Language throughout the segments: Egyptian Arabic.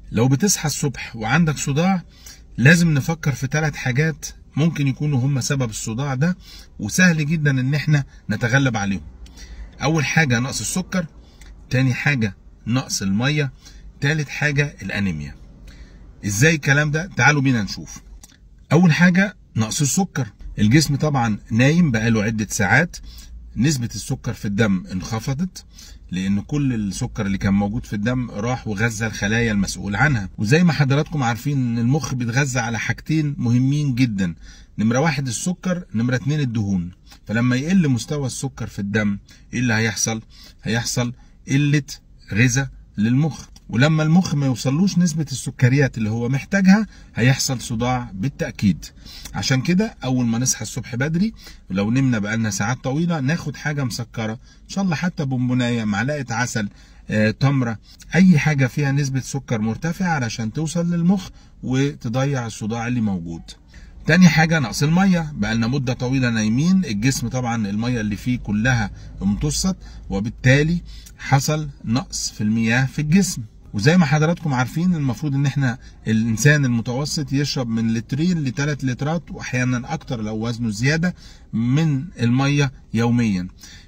لو بتصحى الصبح وعندك صداع لازم نفكر في ثلاث حاجات ممكن يكونوا هم سبب الصداع ده وسهل جدا ان احنا نتغلب عليهم اول حاجه نقص السكر تاني حاجه نقص الميه تالت حاجه الانيميا ازاي الكلام ده تعالوا بينا نشوف اول حاجه نقص السكر الجسم طبعا نايم بقاله عده ساعات نسبة السكر في الدم انخفضت لأن كل السكر اللي كان موجود في الدم راح وغذى الخلايا المسؤول عنها وزي ما حضراتكم عارفين إن المخ بيتغذى على حاجتين مهمين جدا نمرة واحد السكر نمرة اتنين الدهون فلما يقل مستوى السكر في الدم ايه اللي هيحصل؟ هيحصل قلة غذاء للمخ ولما المخ ما يوصلوش نسبة السكريات اللي هو محتاجها هيحصل صداع بالتأكيد عشان كده أول ما نصحى الصبح بدري ولو نمنا بقالنا ساعات طويلة ناخد حاجة مسكرة إن شاء الله حتى بونبوناية معلقة عسل آه، تمرة أي حاجة فيها نسبة سكر مرتفعة علشان توصل للمخ وتضيع الصداع اللي موجود تاني حاجة نقص المية بقالنا مدة طويلة نايمين الجسم طبعا المية اللي فيه كلها امتصت وبالتالي حصل نقص في المياه في الجسم وزي ما حضراتكم عارفين المفروض ان احنا الانسان المتوسط يشرب من لترين لثلاث لترات واحيانا اكتر لو وزنه زيادة من المية يوميا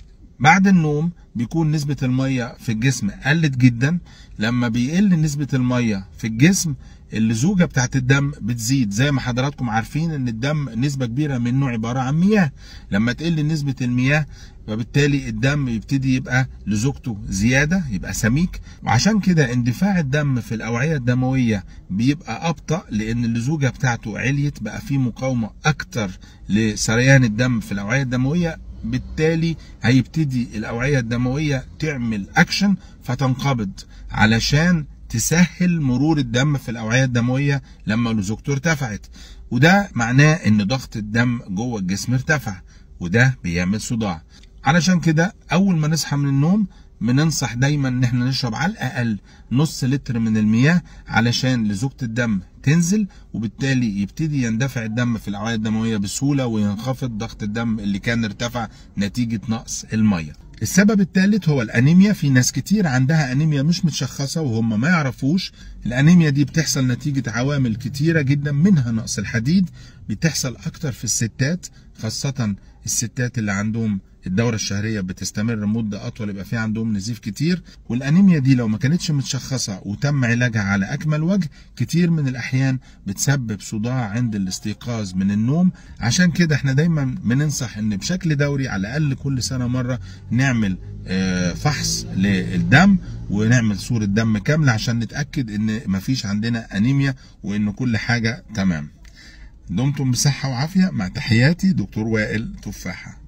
بعد النوم بيكون نسبة المية في الجسم قلت جدا لما بيقل نسبة المية في الجسم اللزوجة بتاعت الدم بتزيد زي ما حضراتكم عارفين ان الدم نسبة كبيرة منه عبارة عن مياه لما تقل نسبة المياه فبالتالي الدم يبتدي يبقى لزوجته زيادة يبقى سميك وعشان كده اندفاع الدم في الأوعية الدموية بيبقى أبطأ لأن اللزوجة بتاعته عليت بقى فيه مقاومة أكتر لسريان الدم في الأوعية الدموية بالتالي هيبتدي الأوعية الدموية تعمل أكشن فتنقبض علشان تسهل مرور الدم في الأوعية الدموية لما لزوجته ارتفعت وده معناه ان ضغط الدم جوه الجسم ارتفع وده بيعمل صداع علشان كده اول ما نصحى من النوم بننصح دايما ان احنا نشرب على الاقل نص لتر من المياه علشان لزوجة الدم تنزل وبالتالي يبتدي يندفع الدم في الاوعيه الدمويه بسهوله وينخفض ضغط الدم اللي كان ارتفع نتيجه نقص الميه السبب الثالث هو الانيميا في ناس كتير عندها انيميا مش متشخصه وهم ما يعرفوش الانيميا دي بتحصل نتيجه عوامل كتيره جدا منها نقص الحديد بتحصل اكتر في الستات خاصه الستات اللي عندهم الدورة الشهرية بتستمر مدة أطول يبقى في عندهم نزيف كتير والأنيميا دي لو ما كانتش متشخصة وتم علاجها على أكمل وجه كتير من الأحيان بتسبب صداع عند الاستيقاظ من النوم عشان كده احنا دايما بننصح ان بشكل دوري على الأقل كل سنة مرة نعمل آه، فحص للدم ونعمل صورة دم كاملة عشان نتأكد ان مفيش عندنا أنيميا وان كل حاجة تمام دمتم بصحة وعافية مع تحياتي دكتور وائل تفاحة